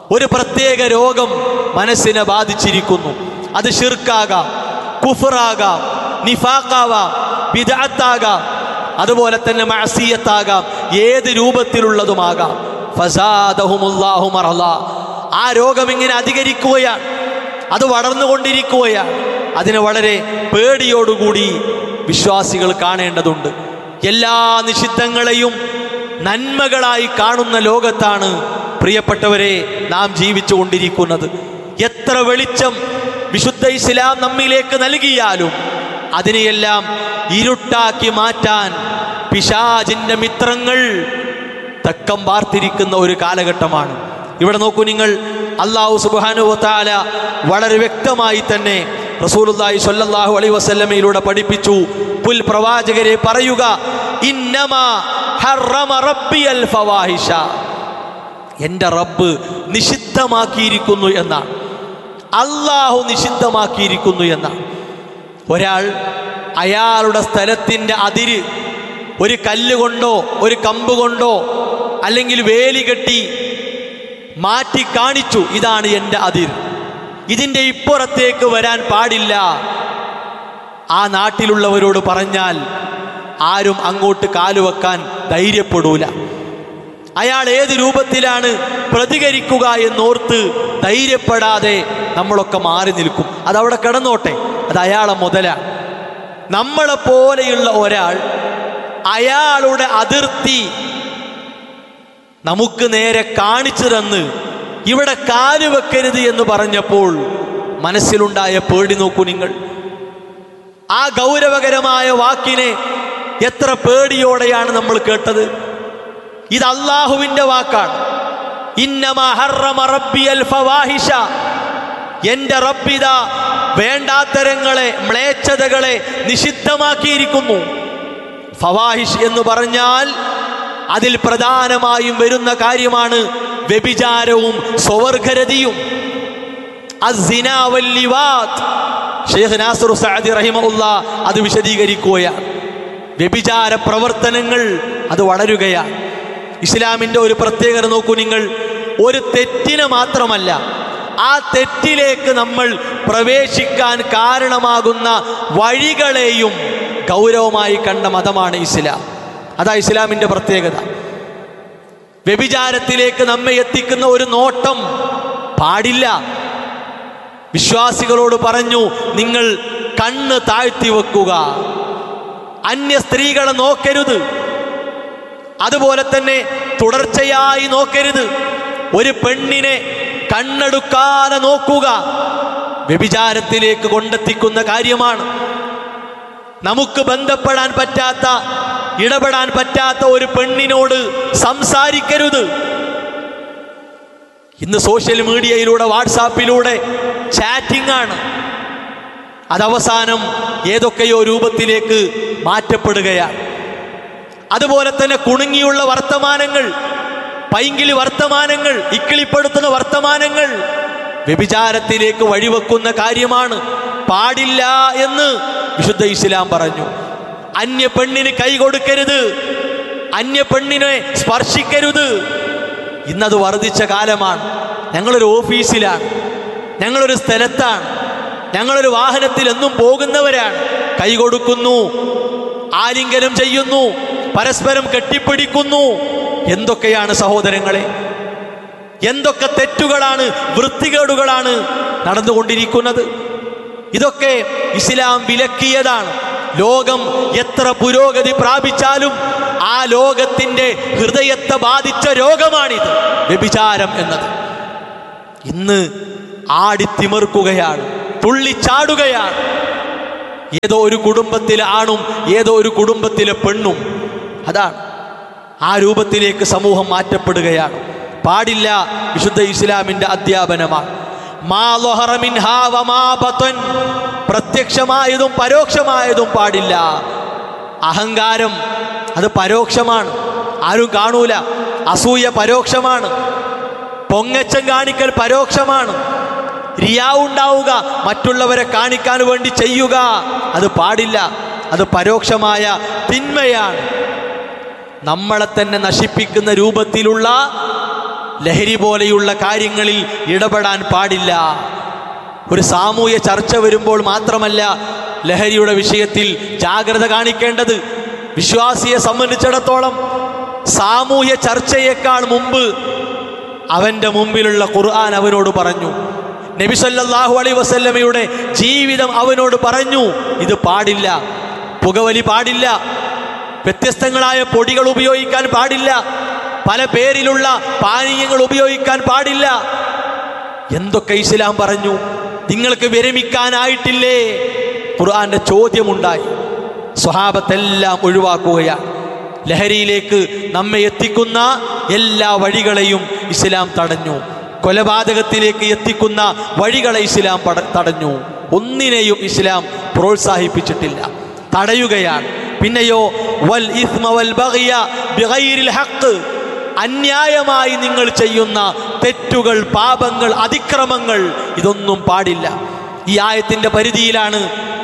ഒരു പ്രത്യേക രോഗം മനസ്സിനെ ബാധിച്ചിരിക്കുന്നു അത് ഷിർക്കാകാം കുഫറാകാം നിഫാക്കാവാം ബിദഅത്താകാം അതുപോലെ തന്നെ മഅസിയത്താകാം ഏത് രൂപത്തിലുള്ളതുമാകാം ഫസാദഹുമുല്ലാഹു മറല ആ രോഗം ഇങ്ങനെ അധികരിക്കുകയാണ് അത് വളർന്നുകൊണ്ടിരിക്കുകയാണ് അതിനെ വളരെ പേടിയോടുകൂടി വിശ്വാസികൾ കാണേണ്ടതുണ്ട് എല്ലാ നിഷിദ്ധങ്ങളെയും നന്മകളായി കാണുന്ന ലോകത്താണ് പ്രിയപ്പെട്ടവരെ നാം ജീവിച്ചു കൊണ്ടിരിക്കുന്നത് എത്ര വെളിച്ചം വിശുദ്ധ ഇസ്ലാം നമ്മിലേക്ക് നൽകിയാലും അതിനെയെല്ലാം ഇരുട്ടാക്കി മാറ്റാൻ പിശാജിന്റെ മിത്രങ്ങൾ തക്കം പാർത്തിരിക്കുന്ന ഒരു കാലഘട്ടമാണ് ഇവിടെ നോക്കൂ നിങ്ങൾ അള്ളാഹു സുബാനുവത്താല വളരെ വ്യക്തമായി തന്നെ റസൂലുല്ലാഹി സ്വല്ലല്ലാഹു അലൈഹി വസല്ലമയിലൂടെ പഠിപ്പിച്ചു പുൽ പ്രവാചകരെ പറയുക ഇന്നമാ ഹറമ റബ്ബിയൽ ഫവാഹിഷ എൻ്റെ റബ്ബ് നിഷിദ്ധമാക്കിയിരിക്കുന്നു എന്നാണ് അള്ളാഹു നിഷിദ്ധമാക്കിയിരിക്കുന്നു എന്നാണ് ഒരാൾ അയാളുടെ സ്ഥലത്തിൻ്റെ അതിര് ഒരു കല്ല് കൊണ്ടോ ഒരു കമ്പ് കൊണ്ടോ അല്ലെങ്കിൽ വേലി കെട്ടി മാറ്റി കാണിച്ചു ഇതാണ് എൻ്റെ അതിർ ഇതിൻ്റെ ഇപ്പുറത്തേക്ക് വരാൻ പാടില്ല ആ നാട്ടിലുള്ളവരോട് പറഞ്ഞാൽ ആരും അങ്ങോട്ട് കാലുവെക്കാൻ ധൈര്യപ്പെടൂല അയാൾ ഏത് രൂപത്തിലാണ് പ്രതികരിക്കുക എന്നോർത്ത് ധൈര്യപ്പെടാതെ നമ്മളൊക്കെ മാറി നിൽക്കും അതവിടെ കിടന്നോട്ടെ അത് അയാളെ മുതലാണ് നമ്മളെ പോലെയുള്ള ഒരാൾ അയാളുടെ അതിർത്തി നമുക്ക് നേരെ കാണിച്ചു തന്ന് ഇവിടെ കാല് വെക്കരുത് എന്ന് പറഞ്ഞപ്പോൾ മനസ്സിലുണ്ടായ പേടി നോക്കൂ നിങ്ങൾ ആ ഗൗരവകരമായ വാക്കിനെ എത്ര പേടിയോടെയാണ് നമ്മൾ കേട്ടത് ഇത് അള്ളാഹുവിന്റെ വാക്കാണ് ഇന്നമാ ഹറമ റബ്ബിയൽ ഫവാഹിഷ എന്റെ റബ്ബിത വേണ്ടാത്തരങ്ങളെ മ്ലേച്ഛതകളെ നിഷിദ്ധമാക്കിയിരിക്കുന്നു ഫവാഹിഷ് എന്ന് പറഞ്ഞാൽ അതിൽ പ്രധാനമായും വരുന്ന കാര്യമാണ് വ്യഭിചാരവും സ്വവർഗരതിയും അസ്സിന വല്ലിവാത്ത്. ഷെയ്ഖ് നാസർ സഅദി റഹിമഉല്ല അത് വിശദീകരിക്കുകയാണ് വ്യഭിചാര പ്രവർത്തനങ്ങൾ അത് വളരുകയാണ് ഇസ്ലാമിന്റെ ഒരു പ്രത്യേകത നോക്കൂ നിങ്ങൾ ഒരു തെറ്റിന് മാത്രമല്ല ആ തെറ്റിലേക്ക് നമ്മൾ പ്രവേശിക്കാൻ കാരണമാകുന്ന വഴികളെയും ഗൗരവമായി കണ്ട മതമാണ് ഇസ്ലാം അതാ ഇസ്ലാമിന്റെ പ്രത്യേകത വ്യഭിചാരത്തിലേക്ക് നമ്മെ എത്തിക്കുന്ന ഒരു നോട്ടം പാടില്ല വിശ്വാസികളോട് പറഞ്ഞു നിങ്ങൾ കണ്ണ് താഴ്ത്തി വെക്കുക അന്യ സ്ത്രീകളെ നോക്കരുത് അതുപോലെ തന്നെ തുടർച്ചയായി നോക്കരുത് ഒരു പെണ്ണിനെ കണ്ണെടുക്കാതെ നോക്കുക വ്യഭിചാരത്തിലേക്ക് കൊണ്ടെത്തിക്കുന്ന കാര്യമാണ് നമുക്ക് ബന്ധപ്പെടാൻ പറ്റാത്ത ഇടപെടാൻ പറ്റാത്ത ഒരു പെണ്ണിനോട് സംസാരിക്കരുത് ഇന്ന് സോഷ്യൽ മീഡിയയിലൂടെ വാട്സാപ്പിലൂടെ ചാറ്റിംഗ് ആണ് അതവസാനം ഏതൊക്കെയോ രൂപത്തിലേക്ക് മാറ്റപ്പെടുകയാണ് അതുപോലെ തന്നെ കുണുങ്ങിയുള്ള വർത്തമാനങ്ങൾ പൈങ്കിളി വർത്തമാനങ്ങൾ ഇക്കിളിപ്പെടുത്തുന്ന വർത്തമാനങ്ങൾ വ്യഭിചാരത്തിലേക്ക് വഴിവെക്കുന്ന കാര്യമാണ് പാടില്ല എന്ന് വിശുദ്ധ ഇസ്ലാം പറഞ്ഞു അന്യ പെണ്ണിന് കൈ കൊടുക്കരുത് അന്യ പെണ്ണിനെ സ്പർശിക്കരുത് ഇന്നത് വർദ്ധിച്ച കാലമാണ് ഞങ്ങളൊരു ഓഫീസിലാണ് ഞങ്ങളൊരു സ്ഥലത്താണ് ഞങ്ങളൊരു വാഹനത്തിൽ എന്നും പോകുന്നവരാണ് കൈ കൊടുക്കുന്നു ആലിംഗനം ചെയ്യുന്നു പരസ്പരം കെട്ടിപ്പിടിക്കുന്നു എന്തൊക്കെയാണ് സഹോദരങ്ങളെ എന്തൊക്കെ തെറ്റുകളാണ് വൃത്തികേടുകളാണ് നടന്നുകൊണ്ടിരിക്കുന്നത് ഇതൊക്കെ ഇസ്ലാം വിലക്കിയതാണ് ലോകം എത്ര പുരോഗതി പ്രാപിച്ചാലും ആ ലോകത്തിന്റെ ഹൃദയത്തെ ബാധിച്ച രോഗമാണിത് വ്യഭിചാരം എന്നത് ഇന്ന് ആടിത്തിമിർക്കുകയാണ് തുള്ളിച്ചാടുകയാണ് ഏതോ ഒരു കുടുംബത്തിലെ ആണും ഏതോ ഒരു കുടുംബത്തിലെ പെണ്ണും അതാണ് ആ രൂപത്തിലേക്ക് സമൂഹം മാറ്റപ്പെടുകയാണ് പാടില്ല വിശുദ്ധ ഇസ്ലാമിന്റെ അധ്യാപനമാണ് മാ ലൊഹറ മിൻഹാ വമാ ബത്വൻ. പ്രത്യക്ഷമായതും പരോക്ഷമായതും പാടില്ല അഹങ്കാരം അത് പരോക്ഷമാണ് ആരും കാണൂല അസൂയ പരോക്ഷമാണ് പൊങ്ങച്ചം കാണിക്കൽ പരോക്ഷമാണ് റിയാവുണ്ടാവുക മറ്റുള്ളവരെ കാണിക്കാൻ വേണ്ടി ചെയ്യുക അത് പാടില്ല അത് പരോക്ഷമായ തിന്മയാണ് നമ്മളെ തന്നെ നശിപ്പിക്കുന്ന രൂപത്തിലുള്ള ലഹരി പോലെയുള്ള കാര്യങ്ങളിൽ ഇടപെടാൻ പാടില്ല ഒരു സാമൂഹ്യ ചർച്ച വരുമ്പോൾ മാത്രമല്ല ലഹരിയുടെ വിഷയത്തിൽ ജാഗ്രത കാണിക്കേണ്ടത് വിശ്വാസിയെ സംബന്ധിച്ചിടത്തോളം സാമൂഹ്യ ചർച്ചയേക്കാൾ മുമ്പ് അവന്റെ മുമ്പിലുള്ള ഖുർആൻ അവനോട് പറഞ്ഞു നബി സല്ലല്ലാഹു അലൈഹി വസല്ലമയുടെ ജീവിതം അവനോട് പറഞ്ഞു ഇത് പാടില്ല പുകവലി പാടില്ല വ്യത്യസ്തങ്ങളായ പൊടികൾ ഉപയോഗിക്കാൻ പാടില്ല പല പേരിലുള്ള പാനീയങ്ങൾ ഉപയോഗിക്കാൻ പാടില്ല എന്തൊക്കെ ഇസ്ലാം പറഞ്ഞു നിങ്ങൾക്ക് വിരമിക്കാനായിട്ടില്ലേ ഖുർആന്റെ ചോദ്യമുണ്ടായി സ്വഹാബത്തെല്ലാം ഒഴിവാക്കുകയാണ് ലഹരിയിലേക്ക് നമ്മെ എത്തിക്കുന്ന എല്ലാ വഴികളെയും ഇസ്ലാം തടഞ്ഞു കൊലപാതകത്തിലേക്ക് എത്തിക്കുന്ന വഴികളെ ഇസ്ലാം പട- തടഞ്ഞു ഒന്നിനെയും ഇസ്ലാം പ്രോത്സാഹിപ്പിച്ചിട്ടില്ല തടയുകയാണ് പിന്നെയോ വൽ ഇസ്മ വൽ ബഗ്യ ബിഗൈരിൽ ഹഖ് അന്യായമായി നിങ്ങൾ ചെയ്യുന്ന തെറ്റുകൾ പാപങ്ങൾ അതിക്രമങ്ങൾ ഇതൊന്നും പാടില്ല ഈ ആയത്തിന്റെ പരിധിയിലാണ്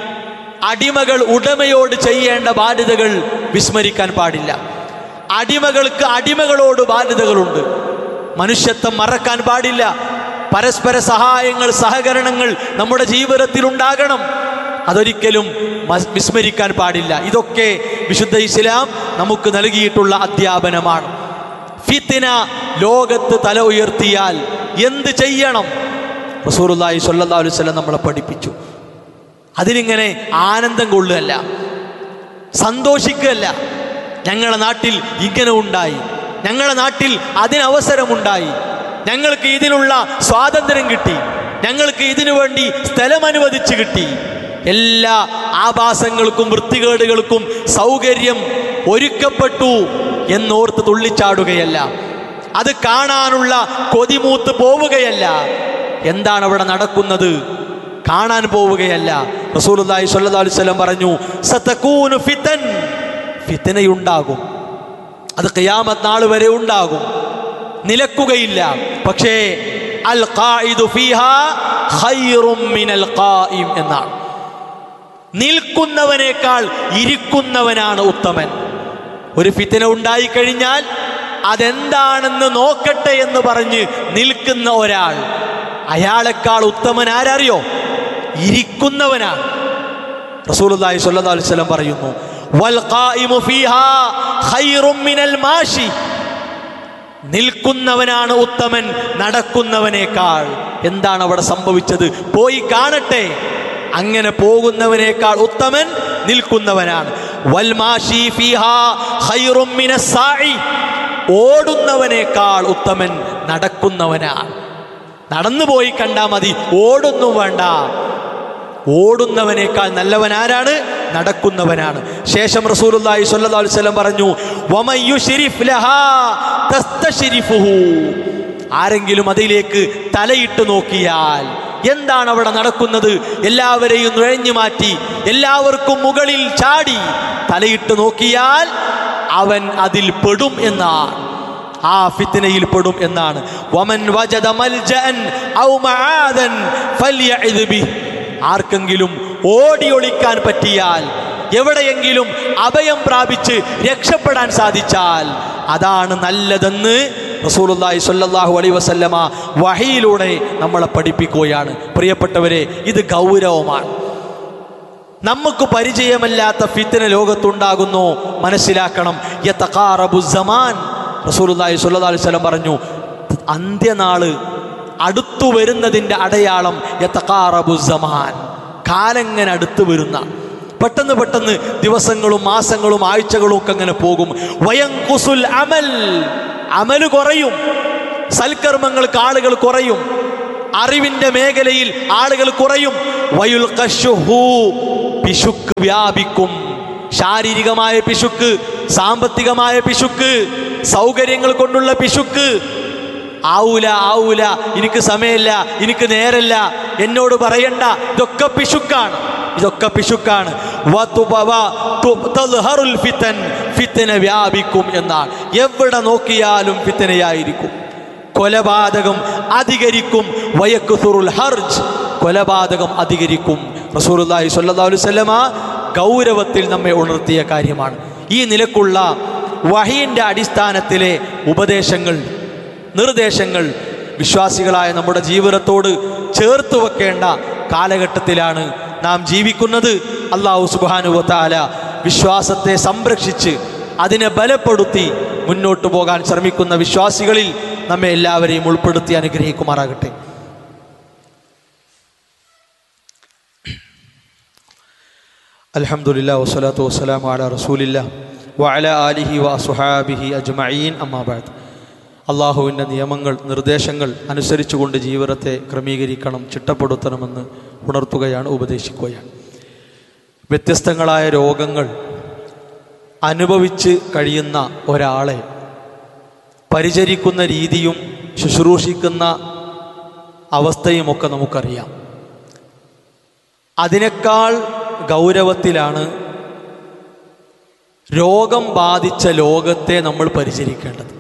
അടിമകൾ ഉടമയോട് ചെയ്യേണ്ട ബാധ്യതകൾ വിസ്മരിക്കാൻ പാടില്ല അടിമകൾക്ക് അടിമകളോട് ബാധ്യതകളുണ്ട് മനുഷ്യത്വം മറക്കാൻ പാടില്ല പരസ്പര സഹായങ്ങൾ സഹകരണങ്ങൾ നമ്മുടെ ജീവിതത്തിൽ ഉണ്ടാകണം അതൊരിക്കലും മസ്- വിസ്മരിക്കാൻ പാടില്ല ഇതൊക്കെ വിശുദ്ധ ഇസ്ലാം നമുക്ക് നൽകിയിട്ടുള്ള അധ്യാപനമാണ് ഫിത്തിന ലോകത്ത് തല ഉയർത്തിയാൽ എന്ത് ചെയ്യണം റസൂറുല്ലാഹി സ്വല്ലല്ലാഹു അലൈഹി വസല്ലം നമ്മളെ പഠിപ്പിച്ചു അതിനിങ്ങനെ ആനന്ദം കൊള്ളുകയല്ല സന്തോഷിക്കുകയല്ല ഞങ്ങളുടെ നാട്ടിൽ ഇങ്ങനെ ഉണ്ടായി ഞങ്ങളുടെ നാട്ടിൽ അതിനവസരമുണ്ടായി ഞങ്ങൾക്ക് ഇതിനുള്ള സ്വാതന്ത്ര്യം കിട്ടി ഞങ്ങൾക്ക് ഇതിനു വേണ്ടി സ്ഥലം അനുവദിച്ച് കിട്ടി എല്ലാ ആഭാസങ്ങൾക്കും വൃത്തികേടുകൾക്കും സൗകര്യം ഒരുക്കപ്പെട്ടു എന്നോർത്ത് തുള്ളിച്ചാടുകയല്ല അത് കാണാനുള്ള കൊതിമൂത്ത് പോവുകയല്ല എന്താണ് അവിടെ നടക്കുന്നത് കാണാൻ പോവുകയല്ല റസൂലുള്ളാഹി സ്വല്ലല്ലാഹു അലൈഹി വസല്ലം പറഞ്ഞു സതകൂനു ഫിതൻ ഫിതനയുണ്ടാകും അത് ഖിയാമത്ത് നാൾ വരെ ഉണ്ടാകും നിലക്കുകയില്ല പക്ഷേ അൽ ഖായിദു ഫീഹാ ഖൈറും മിനൽ ഖായിം എന്നാണ് നിൽക്കുന്നവനേക്കാൾ ഇരിക്കുന്നവനാണ് ഉത്തമൻ ഒരു ഫിത്തന ഉണ്ടായിക്കഴിഞ്ഞാൽ അതെന്താണെന്ന് നോക്കട്ടെ എന്ന് പറഞ്ഞ് നിൽക്കുന്ന ഒരാൾ അയാളെക്കാൾ ഉത്തമൻ ആരറിയോ ഇരിക്കുന്നവനാണ് റസൂലുള്ളാഹി സ്വല്ലല്ലാഹു അലൈഹി വസല്ലം പറയുന്നു വൽ ഖായിമു ഫീഹാ ഖൈറും മിനൽ മാഷി നിൽക്കുന്നവനാണ് ഉത്തമൻ നടക്കുന്നവനേക്കാൾ എന്താണ് അവിടെ സംഭവിച്ചത് പോയി കാണട്ടെ അങ്ങനെ പോകുന്നവനേക്കാൾ ഉത്തമൻ നിൽക്കുന്നവനാണ് വൽമാഷി ഫീഹാ ഖൈറും മിനസ് സാഇ. ഓടുന്നവനേക്കാൾ ഉത്തമൻ നടക്കുന്നവനാണ് നടന്നു പോയി കണ്ടാ മതി ഓടൊന്നും വേണ്ട ഓടുന്നവനേക്കാൾ നല്ലവൻ ആരാണ് നടക്കുന്നവനാണ് ശേഷം റസൂലുള്ളാഹി സ്വല്ലല്ലാഹു അലൈഹി വസല്ലം പറഞ്ഞു വമയ്യുശ്രിഫ് ലഹാ തസ്തശ്രിഫുഹു ആരെങ്കിലും അതിലേക്ക് തലയിട്ട് നോക്കിയാൽ എന്താണ് അവിടെ നടക്കുന്നത് എല്ലാവരെയും നുഴഞ്ഞു മാറ്റി എല്ലാവർക്കും മുകളിൽ ചാടി തലയിട്ട് നോക്കിയാൽ അവൻ അതിൽ പെടും എന്നാണ് ആ ഫിത്തിനയിൽ പെടും എന്നാണ് വമൻ വജദ മൽജഅൻ ഔ മആദൻ ഫല്യഇദ് ബിഹ് ആർക്കെങ്കിലും ഓടി ഒളിക്കാൻ പറ്റിയാൽ എവിടെയെങ്കിലും അഭയം പ്രാപിച്ച് രക്ഷപ്പെടാൻ സാധിച്ചാൽ അതാണ് നല്ലതെന്ന് റസൂലുള്ളാഹി സ്വല്ലല്ലാഹു അലൈഹി വസല്ലമ വഹിയിലൂടെ നമ്മളെ പഠിപ്പിക്കുകയാണ് പ്രിയപ്പെട്ടവരെ ഇത് ഗൗരവമാണ് നമുക്ക് പരിചയമല്ലാത്ത ഫിത്തിന ലോകത്തുണ്ടാകുന്നു മനസ്സിലാക്കണം യതഖാറബു സമാൻ റസൂലുള്ളാഹി സ്വല്ലല്ലാഹു അലൈഹി വസല്ലം പറഞ്ഞു അന്ത്യനാള് അടുത്തു വരുന്നതിൻ്റെ അടയാളം യതഖാറബു സമാൻ കാലങ്ങനെ അടുത്തു വരുന്ന പെട്ടെന്ന് പെട്ടെന്ന് ദിവസങ്ങളും മാസങ്ങളും ആഴ്ചകളും ഒക്കെ അങ്ങനെ പോകും വയങ്കുസുൽ അമൽ അമല് കുറയും സൽക്കർമ്മങ്ങൾക്ക് ആളുകൾ കുറയും അറിവിന്റെ മേഖലയിൽ ആളുകൾ കുറയും വയുൽ കശുഹു പിശുക്ക് വ്യാപിക്കും ശാരീരികമായ പിശുക്ക് സാമ്പത്തികമായ പിശുക്ക് സൗകര്യങ്ങൾ കൊണ്ടുള്ള പിശുക്ക് ആവൂല ആവൂല എനിക്ക് സമയമില്ല എനിക്ക് നേരല്ല എന്നോട് പറയണ്ട ഇതൊക്കെ പിശുക്കാണ് ഇതൊക്കെ പിശുക്കാണ് വതുബ- വ- തു- തദ്ഹറുൽ ഫിത്തൻ ഫിത്തന വ്യാപിക്കും എന്നാണ് എവിടെ നോക്കിയാലും ഫിത്തനയായിരിക്കും കൊലപാതകം അധികരിക്കും വയക്കുസുറുൽ ഹർജ് കൊലപാതകം അധികരിക്കും റസൂലുള്ളാഹി സ്വല്ലല്ലാഹു അലൈഹി വസല്ലമ ഗൗരവത്തിൽ നമ്മെ ഉണർത്തിയ കാര്യമാണ് ഈ നിലക്കുള്ള വഹിയിൻ്റെ അടിസ്ഥാനത്തിലെ ഉപദേശങ്ങൾ നിർദ്ദേശങ്ങൾ വിശ്വാസികളായ നമ്മുടെ ജീവിതത്തോട് ചേർത്ത് വെക്കേണ്ട കാലഘട്ടത്തിലാണ് നാം ജീവിക്കുന്നത് അള്ളാഹു സുബാനുവത്താല വിശ്വാസത്തെ സംരക്ഷിച്ച് അതിനെ ബലപ്പെടുത്തി മുന്നോട്ട് പോകാൻ ശ്രമിക്കുന്ന വിശ്വാസികളിൽ നമ്മെ എല്ലാവരെയും ഉൾപ്പെടുത്തി അനുഗ്രഹിക്കുമാറാകട്ടെ അലഹമുല്ല വസ്സലാത്തു വസ്സലാം അല റസൂലില്ല വഅല ആലിഹി വ സുഹാബിഹി അജ്മഈൻ അമ്മാബാദ് അള്ളാഹുവിൻ്റെ നിയമങ്ങൾ നിർദ്ദേശങ്ങൾ അനുസരിച്ചുകൊണ്ട് ജീവിതത്തെ ക്രമീകരിക്കണം ചിട്ടപ്പെടുത്തണമെന്ന് ഉണർത്തുകയാണ് ഉപദേശിക്കുകയാണ് വ്യത്യസ്തങ്ങളായ രോഗങ്ങൾ അനുഭവിച്ച് കഴിയുന്ന ഒരാളെ പരിചരിക്കുന്ന രീതിയും ശുശ്രൂഷിക്കുന്ന അവസ്ഥയുമൊക്കെ നമുക്കറിയാം അതിനേക്കാൾ ഗൗരവത്തിലാണ് രോഗം ബാധിച്ച ലോകത്തെ നമ്മൾ പരിചരിക്കേണ്ടത്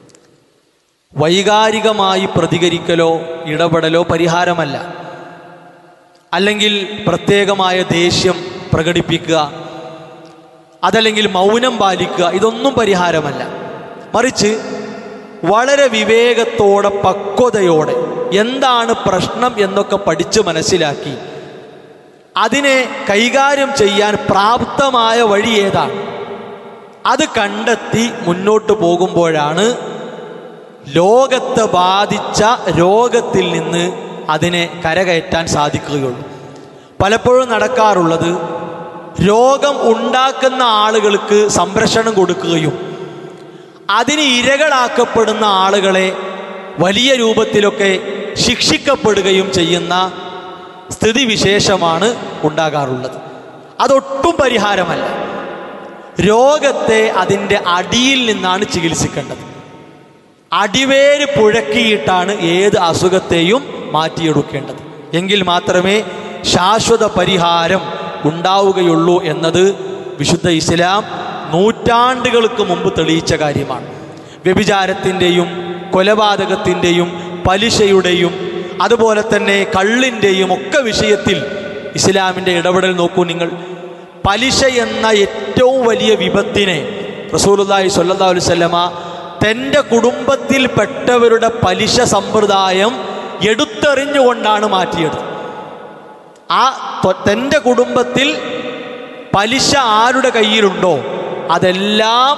വൈകാരികമായി പ്രതികരിക്കലോ ഇടപെടലോ പരിഹാരമല്ല അല്ലെങ്കിൽ പ്രത്യേകമായ ദേഷ്യം പ്രകടിപ്പിക്കുക അതല്ലെങ്കിൽ മൗനം പാലിക്കുക ഇതൊന്നും പരിഹാരമല്ല മറിച്ച് വളരെ വിവേകത്തോടെ പക്വതയോടെ എന്താണ് പ്രശ്നം എന്നൊക്കെ പഠിച്ച് മനസ്സിലാക്കി അതിനെ കൈകാര്യം ചെയ്യാൻ പ്രാപ്തമായ വഴി ഏതാണ് അത് കണ്ടെത്തി മുന്നോട്ട് പോകുമ്പോഴാണ് ലോകത്തെ ബാധിച്ച രോഗത്തിൽ നിന്ന് അതിനെ കരകയറ്റാൻ സാധിക്കുകയുള്ളൂ പലപ്പോഴും നടക്കാറുള്ളത് രോഗം ഉണ്ടാക്കുന്ന ആളുകൾക്ക് സംരക്ഷണം കൊടുക്കുകയും അതിന് ഇരകളാക്കപ്പെടുന്ന ആളുകളെ വലിയ രൂപത്തിലൊക്കെ ശിക്ഷിക്കപ്പെടുകയും ചെയ്യുന്ന സ്ഥിതിവിശേഷമാണ് ഉണ്ടാകാറുള്ളത് അതൊട്ടും പരിഹാരമല്ല രോഗത്തെ അതിൻ്റെ അടിയിൽ നിന്നാണ് ചികിത്സിക്കേണ്ടത് അടിവേര് പുഴക്കിയിട്ടാണ് ഏത് അസുഖത്തെയും മാറ്റിയെടുക്കേണ്ടത് എങ്കിൽ മാത്രമേ ശാശ്വത പരിഹാരം ഉണ്ടാവുകയുള്ളൂ എന്നത് വിശുദ്ധ ഇസ്ലാം നൂറ്റാണ്ടുകൾക്ക് മുമ്പ് തെളിയിച്ച കാര്യമാണ് വ്യഭിചാരത്തിൻ്റെയും കൊലപാതകത്തിൻ്റെയും പലിശയുടെയും അതുപോലെ തന്നെ കള്ളിൻ്റെയും ഒക്കെ വിഷയത്തിൽ ഇസ്ലാമിൻ്റെ ഇടപെടൽ നോക്കൂ നിങ്ങൾ പലിശ എന്ന ഏറ്റവും വലിയ വിപത്തിനെ റസൂലുല്ലാഹി സ്വല്ലല്ലാഹു അലൈഹി വസല്ലമ തൻ്റെ കുടുംബത്തിൽപ്പെട്ടവരുടെ പലിശ സമ്പ്രദായം എടുത്തെറിഞ്ഞുകൊണ്ടാണ് മാറ്റിയത് ആ തൊ- തൻ്റെ കുടുംബത്തിൽ പലിശ ആരുടെ കയ്യിലുണ്ടോ അതെല്ലാം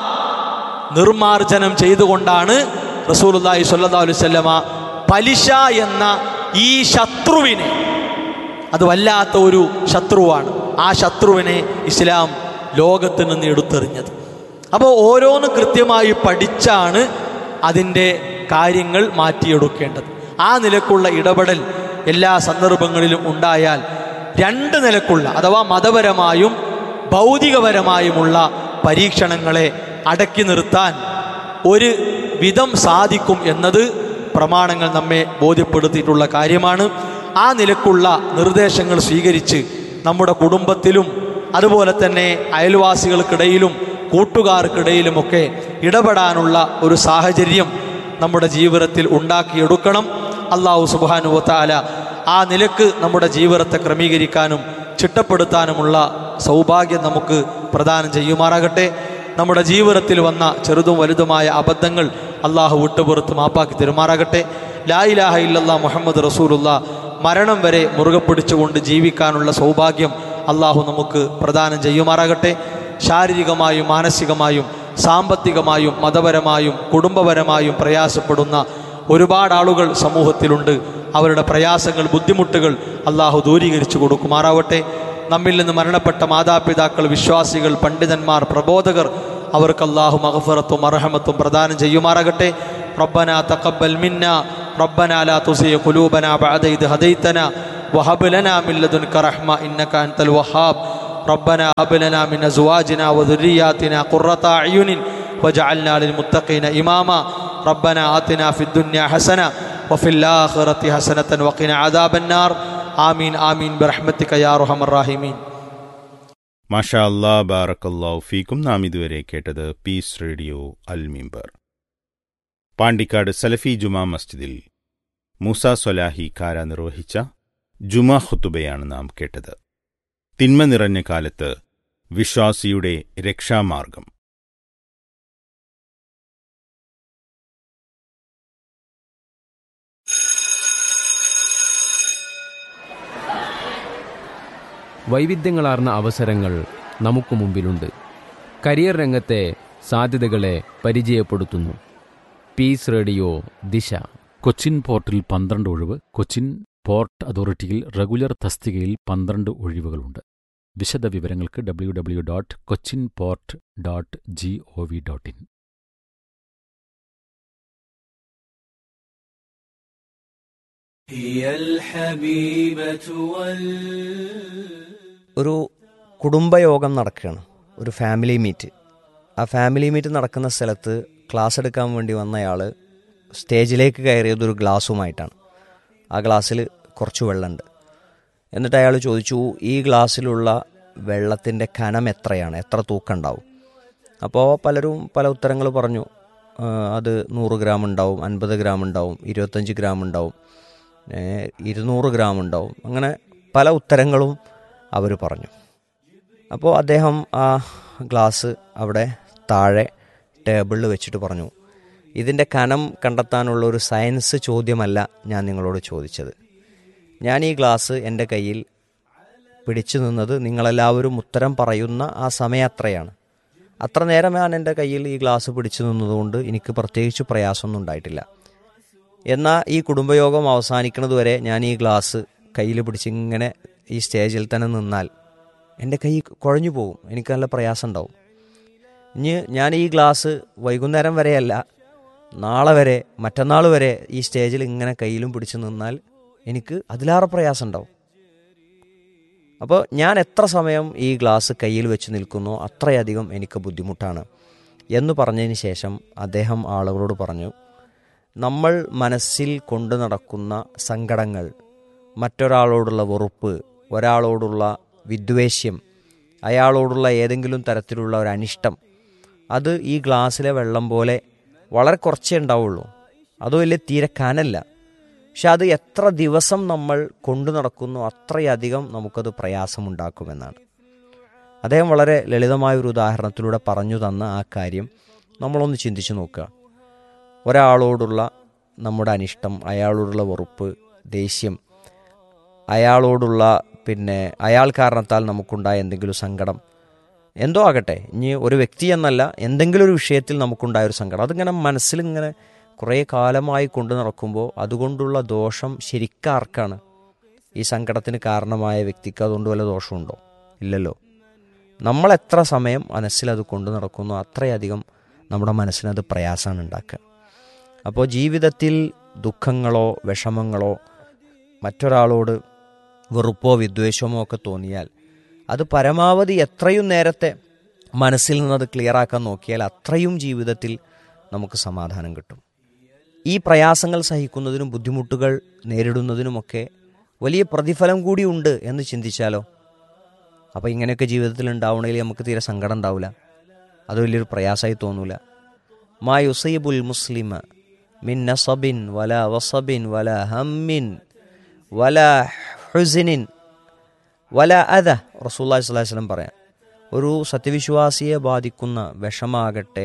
നിർമാർജനം ചെയ്തുകൊണ്ടാണ് റസൂലുല്ലാഹി സ്വല്ലല്ലാഹു അലൈഹി വസല്ലമ പലിശ എന്ന ഈ ശത്രുവിനെ അത് വല്ലാത്ത ഒരു ശത്രുവാണ് ആ ശത്രുവിനെ ഇസ്ലാം ലോകത്ത് നിന്ന് എടുത്തെറിഞ്ഞത് അപ്പോൾ ഓരോന്ന് കൃത്യമായി പഠിച്ചാണ് അതിൻ്റെ കാര്യങ്ങൾ മാറ്റിയെടുക്കേണ്ടത് ആ നിലക്കുള്ള ഇടപെടൽ എല്ലാ സന്ദർഭങ്ങളിലും ഉണ്ടായാൽ രണ്ട് നിലക്കുള്ള അഥവാ മതപരമായും ഭൗതികപരമായുമുള്ള പരീക്ഷണങ്ങളെ അടക്കി നിർത്താൻ ഒരു വിധം സാധിക്കും എന്നത് പ്രമാണങ്ങൾ നമ്മെ ബോധ്യപ്പെടുത്തിയിട്ടുള്ള കാര്യമാണ് ആ നിലക്കുള്ള നിർദ്ദേശങ്ങൾ സ്വീകരിച്ച് നമ്മുടെ കുടുംബത്തിലും അതുപോലെ തന്നെ അയൽവാസികൾക്കിടയിലും കൂട്ടുകാർക്കിടയിലുമൊക്കെ ഇടപെടാനുള്ള ഒരു സാഹചര്യം നമ്മുടെ ജീവിതത്തിൽ ഉണ്ടാക്കിയെടുക്കണം അള്ളാഹു സുബാനുവത്താല ആ നിലക്ക് നമ്മുടെ ജീവിതത്തെ ക്രമീകരിക്കാനും ചിട്ടപ്പെടുത്താനുമുള്ള സൗഭാഗ്യം നമുക്ക് പ്രദാനം ചെയ്യുമാറാകട്ടെ നമ്മുടെ ജീവിതത്തിൽ വന്ന ചെറുതും വലുതുമായ അബദ്ധങ്ങൾ അള്ളാഹു വിട്ടുപുറത്ത് മാപ്പാക്കി തരുമാറാകട്ടെ ലാ ഇലാഹ ഇല്ലല്ലാ മുഹമ്മദ് റസൂലുള്ള മരണം വരെ മുറുകെ പിടിച്ചുകൊണ്ട് ജീവിക്കാനുള്ള സൗഭാഗ്യം അള്ളാഹു നമുക്ക് പ്രദാനം ചെയ്യുമാറാകട്ടെ ശാരീരികമായും മാനസികമായും സാമ്പത്തികമായും മതപരമായും കുടുംബപരമായും പ്രയാസപ്പെടുന്ന ഒരുപാട് ആളുകൾ സമൂഹത്തിലുണ്ട് അവരുടെ പ്രയാസങ്ങൾ ബുദ്ധിമുട്ടുകൾ അള്ളാഹു ദൂരീകരിച്ചു കൊടുക്കുമാറാവട്ടെ നമ്മിൽ നിന്ന് മരണപ്പെട്ട മാതാപിതാക്കൾ വിശ്വാസികൾ പണ്ഡിതന്മാർ പ്രബോധകർ അവർക്ക് അള്ളാഹു മഹഫറത്തും അർഹമത്തും പ്രദാനം ചെയ്യുമാറാകട്ടെ റബ്ബന തഖബ്ബൽ മിന്ന റബ്ബന ലാ തുസിയ ഖുലൂബന ബഅദ ഇദ് ഹദൈതന വഹബ് ലനാ മിൻ ലദുൻക റഹ്മ ഇന്നക അൻതൽ വഹാബ് ربنا هب لنا من ازواجنا وذرياتنا قرة اعين واجعلنا للمتقين اماما ربنا آتنا في الدنيا حسنه وفي الاخره حسنه وقنا عذاب النار آمين آمين برحمتك يا ارحم الراحمين
മാഷാ അല്ലാ ബാറക്കല്ലാഹു ഫീക്കും നാം ഇതുവരെ കേട്ടത് പീസ് റേഡിയോ അൽ മിമ്പർ പാണ്ടിക്കാട് സലഫി ജുമാ മസ്ജിദിൽ മൂസ സ്വലാഹി കാര നിർവഹിച്ച ജുമാ ഖുത്തുബയാണ് നാം കേട്ടത് തിന്മ നിറഞ്ഞ കാലത്ത് വിശ്വാസിയുടെ രക്ഷാമാർഗം
വൈവിധ്യങ്ങളാർന്ന അവസരങ്ങൾ നമുക്ക് മുമ്പിലുണ്ട് കരിയർ രംഗത്തെ സാധ്യതകളെ പരിചയപ്പെടുത്തുന്നു പീസ് റേഡിയോ ദിശ
കൊച്ചിൻ പോർട്ടിൽ പന്ത്രണ്ട് ഒഴിവ് കൊച്ചിൻ പോർട്ട് അതോറിറ്റിയിൽ റെഗുലർ തസ്തികയിൽ പന്ത്രണ്ട് ഒഴിവുകളുണ്ട് വിശദ വിവരങ്ങൾക്ക് W W dot Cochin port dot G O V dot in
هي الحبيبة وال
ഒരു കുടുംബയോഗം നടക്കുകയാണ് ഒരു ഫാമിലി മീറ്റ് ആ ഫാമിലി മീറ്റ് നടക്കുന്ന സ്ഥലത്ത് ക്ലാസ് എടുക്കാൻ വേണ്ടി വന്നയാൾ സ്റ്റേജിലേക്ക് കയറിയത് ഒരു ഗ്ലാസ്സുമായിട്ടാണ് ആ ഗ്ലാസ്സിൽ കുറച്ച് വെള്ളമുണ്ട് എന്നിട്ട് അയാൾ ചോദിച്ചു ഈ ഗ്ലാസ്സിലുള്ള വെള്ളത്തിൻ്റെ കനം എത്രയാണ് എത്ര തൂക്കം ഉണ്ടാവും അപ്പോൾ പലരും പല ഉത്തരങ്ങൾ പറഞ്ഞു ആ, അത് നൂറ് ഗ്രാം ഉണ്ടാവും അൻപത് ഗ്രാം ഉണ്ടാവും ഇരുപത്തഞ്ച് ഗ്രാം ഉണ്ടാവും ഏ, ഇരുന്നൂറ് ഗ്രാം ഉണ്ടാവും അങ്ങനെ പല ഉത്തരങ്ങളും അവർ പറഞ്ഞു അപ്പോൾ അദ്ദേഹം ആ ഗ്ലാസ് അവിടെ താഴെ ടേബിളിൽ വെച്ചിട്ട് പറഞ്ഞു ഇതിൻ്റെ കനം കണ്ടെത്താനുള്ള ഒരു സയൻസ് ചോദ്യമല്ല ഞാൻ നിങ്ങളോട് ചോദിച്ചത് ഞാൻ ഈ ഗ്ലാസ് എൻ്റെ കയ്യിൽ പിടിച്ചു നിന്നത് നിങ്ങളെല്ലാവരും ഉത്തരം പറയുന്ന ആ സമയം അത്രയാണ് അത്ര നേരം ഞാൻ എൻ്റെ കയ്യിൽ ഈ ഗ്ലാസ് പിടിച്ചു നിന്നതുകൊണ്ട് എനിക്ക് പ്രത്യേകിച്ച് പ്രയാസമൊന്നും ഉണ്ടായിട്ടില്ല എന്നാൽ ഈ കുടുംബയോഗം അവസാനിക്കുന്നത് വരെ ഞാൻ ഈ ഗ്ലാസ് കയ്യിൽ പിടിച്ച് ഇങ്ങനെ ഈ സ്റ്റേജിൽ തന്നെ നിന്നാൽ എൻ്റെ കൈ കുഴഞ്ഞു പോകും എനിക്ക് നല്ല പ്രയാസം ഉണ്ടാവും ഇനി ഞാൻ ഈ ഗ്ലാസ് വൈകുന്നേരം വരെയല്ല നാളെ വരെ മറ്റന്നാൾ വരെ ഈ സ്റ്റേജിൽ ഇങ്ങനെ കയ്യിലും പിടിച്ച് നിന്നാൽ എനിക്ക് അതിലേറെ പ്രയാസം ഉണ്ടാവും അപ്പോൾ ഞാൻ എത്ര സമയം ഈ ഗ്ലാസ് കയ്യിൽ വെച്ച് നിൽക്കുന്നോ അത്രയധികം എനിക്ക് ബുദ്ധിമുട്ടാണ് എന്ന് പറഞ്ഞതിന് ശേഷം അദ്ദേഹം ആളുകളോട് പറഞ്ഞു നമ്മൾ മനസ്സിൽ കൊണ്ടു നടക്കുന്ന സങ്കടങ്ങൾ മറ്റൊരാളോടുള്ള വെറുപ്പ് ഒരാളോടുള്ള വിദ്വേഷ്യം അയാളോടുള്ള ഏതെങ്കിലും തരത്തിലുള്ള ഒരു അനിഷ്ടം അത് ഈ ഗ്ലാസ്സിലെ വെള്ളം പോലെ വളരെ കുറച്ചേ ഉണ്ടാവുള്ളൂ അത് വലിയ തീരെ കനല്ല പക്ഷെ അത് എത്ര ദിവസം നമ്മൾ കൊണ്ടു നടക്കുന്നു അത്രയധികം നമുക്കത് പ്രയാസമുണ്ടാക്കുമെന്നാണ് അദ്ദേഹം വളരെ ലളിതമായ ഒരു ഉദാഹരണത്തിലൂടെ പറഞ്ഞു തന്ന ആ കാര്യം നമ്മളൊന്ന് ചിന്തിച്ചു നോക്കുക ഒരാളോടുള്ള നമ്മുടെ അനിഷ്ടം അയാളോടുള്ള വെറുപ്പ് ദേഷ്യം അയാളോടുള്ള പിന്നെ അയാൾ കാരണത്താൽ നമുക്കുണ്ടായ എന്തെങ്കിലും സങ്കടം എന്തോ ആകട്ടെ ഇനി ഒരു വ്യക്തി എന്നല്ല എന്തെങ്കിലും ഒരു വിഷയത്തിൽ നമുക്കുണ്ടായ ഒരു സങ്കടം അതിങ്ങനെ മനസ്സിലിങ്ങനെ കുറേ കാലമായി കൊണ്ടു നടക്കുമ്പോൾ അതുകൊണ്ടുള്ള ദോഷം ശരിക്കാർക്കാണ് ഈ സങ്കടത്തിന് കാരണമായ വ്യക്തിക്ക് അതുകൊണ്ട് വല്ല ദോഷമുണ്ടോ ഇല്ലല്ലോ നമ്മൾ എത്ര സമയം മനസ്സിലത് കൊണ്ടു നടക്കുന്നു അത്രയധികം നമ്മുടെ മനസ്സിനത് പ്രയാസമാണ് ഉണ്ടാക്കുക അപ്പോൾ ജീവിതത്തിൽ ദുഃഖങ്ങളോ വിഷമങ്ങളോ മറ്റൊരാളോട് വെറുപ്പോ വിദ്വേഷമോ ഒക്കെ തോന്നിയാൽ അത് പരമാവധി എത്രയും നേരത്തെ മനസ്സിൽ നിന്നത് ക്ലിയറാക്കാൻ നോക്കിയാൽ അത്രയും ജീവിതത്തിൽ നമുക്ക് സമാധാനം കിട്ടും ഈ പ്രയാസങ്ങൾ സഹിക്കുന്നതിനും ബുദ്ധിമുട്ടുകൾ നേരിടുന്നതിനുമൊക്കെ വലിയ പ്രതിഫലം കൂടി ഉണ്ട് എന്ന് ചിന്തിച്ചാലോ അപ്പോൾ ഇങ്ങനെയൊക്കെ ജീവിതത്തിൽ ഉണ്ടാവണമെങ്കിൽ നമുക്ക് തീരെ സങ്കടം ഉണ്ടാവില്ല അത് വലിയൊരു പ്രയാസമായി തോന്നൂല മാ യുസൈബുൽ മുസ്ലിമ മിൻ നസബിൻ വല വസബിൻ വല ഹമ്മിൻ വല ഹുസിനിൻ വല അത റസൂല്ലാഹി സ്വലാഹി വസ്ലം പറയാം ഒരു സത്യവിശ്വാസിയെ ബാധിക്കുന്ന വിഷമാകട്ടെ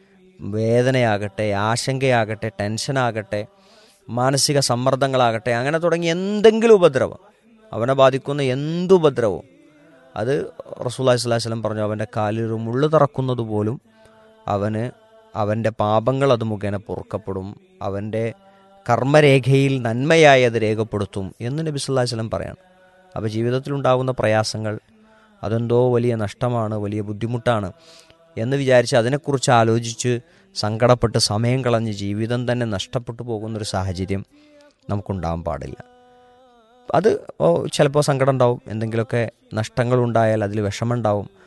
വേദനയാകട്ടെ ആശങ്കയാകട്ടെ ടെൻഷനാകട്ടെ മാനസിക സമ്മർദ്ദങ്ങളാകട്ടെ അങ്ങനെ തുടങ്ങി എന്തെങ്കിലും ഉപദ്രവം അവനെ ബാധിക്കുന്ന എന്തുപദ്രവവും അത് റസൂല്ലാഹി സ്വലാഹി വസ്ലം പറഞ്ഞു അവൻ്റെ കാലിൽ ഒരു മുള്ളു തറക്കുന്നത് പോലും അവന് അവൻ്റെ പാപങ്ങൾ അത് മുഖേന പൊറുക്കപ്പെടും അവൻ്റെ കർമ്മരേഖയിൽ നന്മയായി അത് രേഖപ്പെടുത്തും എന്ന് നബി സല്ലല്ലാഹു അലൈഹി വസല്ലം പറയാണ് അപ്പോൾ ജീവിതത്തിലുണ്ടാകുന്ന പ്രയാസങ്ങൾ അതെന്തോ വലിയ നഷ്ടമാണ് വലിയ ബുദ്ധിമുട്ടാണ് എന്ന് വിചാരിച്ച് അതിനെക്കുറിച്ച് ആലോചിച്ച് സങ്കടപ്പെട്ട് സമയം കളഞ്ഞ് ജീവിതം തന്നെ നഷ്ടപ്പെട്ടു പോകുന്നൊരു സാഹചര്യം നമുക്കുണ്ടാകാൻ പാടില്ല അത് ചിലപ്പോൾ സങ്കടം ഉണ്ടാവും എന്തെങ്കിലുമൊക്കെ നഷ്ടങ്ങളുണ്ടായാൽ അതിൽ വിഷമമുണ്ടാവും